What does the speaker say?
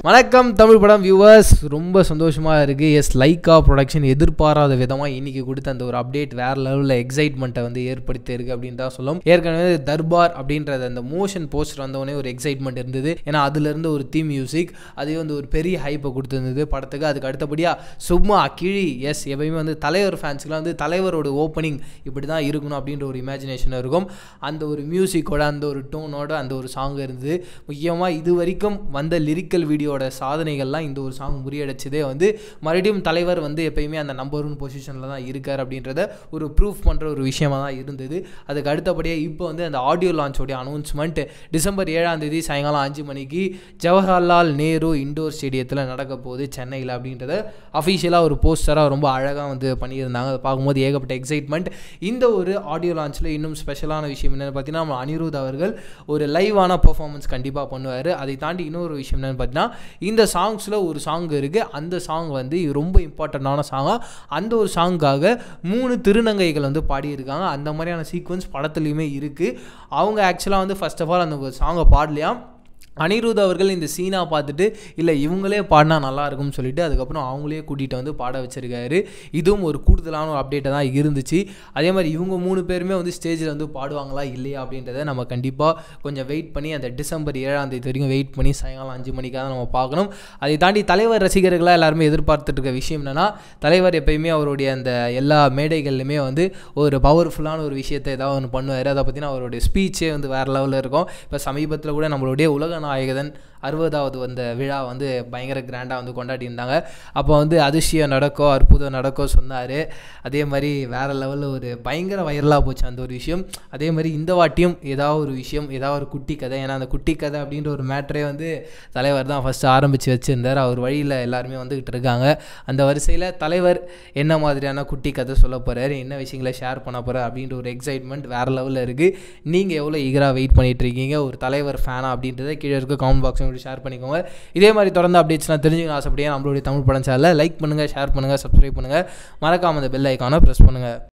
வணக்கம் தமிழ் படம் வியூவர்ஸ் ரொம்ப சந்தோஷமாக இருக்குது எஸ் லைக்கா ப்ரொடக்ஷன் எதிர்பாராத விதமாக இன்னைக்கு கொடுத்த அந்த ஒரு அப்டேட் வேறு லெவலில் எக்ஸைட்மெண்ட்டை வந்து ஏற்படுத்தியிருக்கு அப்படின்னு தான் சொல்லும் ஏற்கனவே தர்பார் அப்படின்றது அந்த மோஷன் போஸ்டர் வந்தவொடனே ஒரு எக்ஸைட்மெண்ட் இருந்தது ஏன்னா அதுலேருந்து ஒரு தீம் மியூசிக் அதே வந்து ஒரு பெரிய ஹைப்பை கொடுத்துருந்தது படத்துக்கு அதுக்கு அடுத்தபடியாக சும்மா கிழி எஸ் எப்பயுமே வந்து தலைவர் ஃபேன்ஸுக்குலாம் வந்து தலைவரோட ஓப்பனிங் இப்படி தான் இருக்கணும் அப்படின்ற ஒரு இமேஜினேஷன் இருக்கும் அந்த ஒரு மியூசிக்கோட அந்த ஒரு டோனோட அந்த ஒரு சாங் இருந்தது முக்கியமாக இது வரைக்கும் வந்த லிரிக்கல் வீடியோட சாதனைகள்லாம் இந்த ஒரு சாங் முறியடிச்சதே வந்து மறுபடியும் தலைவர் வந்து எப்பயுமே அந்த நம்பர் ஒன் பொசிஷனில் தான் இருக்கார் அப்படின்றத ஒரு ப்ரூஃப் பண்ணுற ஒரு விஷயமா தான் இருந்தது அதுக்கு அடுத்தபடியாக இப்போ வந்து அந்த ஆடியோ லான்ச்சோடைய அனௌன்ஸ்மெண்ட் டிசம்பர் ஏழாம் தேதி சாயங்காலம் அஞ்சு மணிக்கு ஜவஹர்லால் நேரு இண்டோர் ஸ்டேடியத்தில் நடக்க போகுது சென்னையில் அப்படின்றத அஃபிஷியலாக ஒரு போஸ்டராக ரொம்ப அழகாக வந்து பண்ணியிருந்தாங்க அதை பார்க்கும்போது ஏகப்பட்ட எக்ஸைட்மெண்ட் இந்த ஒரு ஆடியோ லான்ச்சில் இன்னும் ஸ்பெஷலான விஷயம் என்னென்னு பார்த்தீங்கன்னா நம்ம அனிருத் அவர்கள் ஒரு லைவான பர்ஃபார்மன்ஸ் கண்டிப்பாக பண்ணுவார் அதை தாண்டி இன்னொரு விஷயம் என்னென்னு பார்த்தீங்கன்னா இந்த சாங்ஸில் ஒரு சாங் இருக்குது அந்த சாங் வந்து ரொம்ப இம்பார்ட்டண்ட்டான சாங்காக அந்த ஒரு சாங்காக மூணு திருநங்கைகள் வந்து பாடியிருக்காங்க அந்த மாதிரியான சீக்வன்ஸ் படத்துலையுமே இருக்குது அவங்க ஆக்சுவலாக வந்து ஃபர்ஸ்ட் ஆஃப் ஆல் அந்த சாங்கை பாடலையாம் அனிருத் அவர்கள் இந்த சீனா பார்த்துட்டு இல்லை இவங்களே பாடினா நல்லா இருக்கும்னு சொல்லிட்டு அதுக்கப்புறம் அவங்களே கூட்டிகிட்டு வந்து பாட வச்சிருக்காரு இதுவும் ஒரு கூடுதலான ஒரு அப்டேட்டை தான் இருந்துச்சு அதே மாதிரி இவங்க மூணு பேருமே வந்து ஸ்டேஜில் வந்து பாடுவாங்களா இல்லையா அப்படின்றத நம்ம கண்டிப்பாக கொஞ்சம் வெயிட் பண்ணி அந்த டிசம்பர் ஏழாம் தேதி வரைக்கும் வெயிட் பண்ணி சாயங்காலம் அஞ்சு மணிக்காக நம்ம பார்க்கணும் அதை தாண்டி தலைவர் ரசிகர்களாக எல்லாருமே எதிர்பார்த்துட்டு இருக்க விஷயம் என்னென்னா தலைவர் எப்பயுமே அவருடைய அந்த எல்லா மேடைகள்லையுமே வந்து ஒரு பவர்ஃபுல்லான ஒரு விஷயத்தை ஏதாவது ஒன்று பண்ணுவார் அதை பற்றின அவருடைய ஸ்பீச்சே வந்து வேறு லெவலில் இருக்கும் இப்போ சமீபத்தில் கூட நம்மளுடைய உலக நாயகன் அறுபதாவது வந்த விழா வந்து பயங்கர கிராண்டாக வந்து கொண்டாடியிருந்தாங்க அப்போ வந்து அதிசயம் நடக்கோ அற்புதம் நடக்கோ சொன்னார் அதே மாதிரி வேறு லெவலில் ஒரு பயங்கர வைரலாக போச்சு அந்த ஒரு விஷயம் அதே மாதிரி இந்த வாட்டியும் ஏதாவது ஒரு விஷயம் ஏதாவது ஒரு குட்டி கதை ஏன்னா அந்த குட்டி கதை அப்படின்ற ஒரு மேட்ரே வந்து தலைவர் தான் ஃபஸ்ட்டு ஆரம்பித்து வச்சுருந்தார் அவர் வழியில் எல்லாருமே வந்துக்கிட்டு இருக்காங்க அந்த வரிசையில் தலைவர் என்ன மாதிரியான குட்டி கதை சொல்ல போகிறார் என்ன விஷயங்களை ஷேர் பண்ண போகிறார் அப்படின்ற ஒரு எக்ஸைட்மெண்ட் வேறு லெவலில் இருக்குது நீங்கள் எவ்வளோ ஈகராக வெயிட் பண்ணிகிட்டு இருக்கீங்க ஒரு தலைவர் ஃபேனா அப்படின்றத கீழே இருக்க கமெண்ட் பாக்ஸ் ஷேர் பண்ணிக்கோங்க இதே மாதிரி தொடர்ந்து அப்டேட்ஸ் நான் தெரிஞ்சுக்கணும் ஆசைப்படியே நம்மளுடைய தமிழ் படம் சேனலில் லைக் பண்ணுங்கள் ஷேர் பண்ணுங்கள் சப்ஸ்கிரைப் பண்ணுங்கள் மறக்காமல் அந்த பெல் ஐக்கானை ப்ரெஸ் பண்ணுங்கள்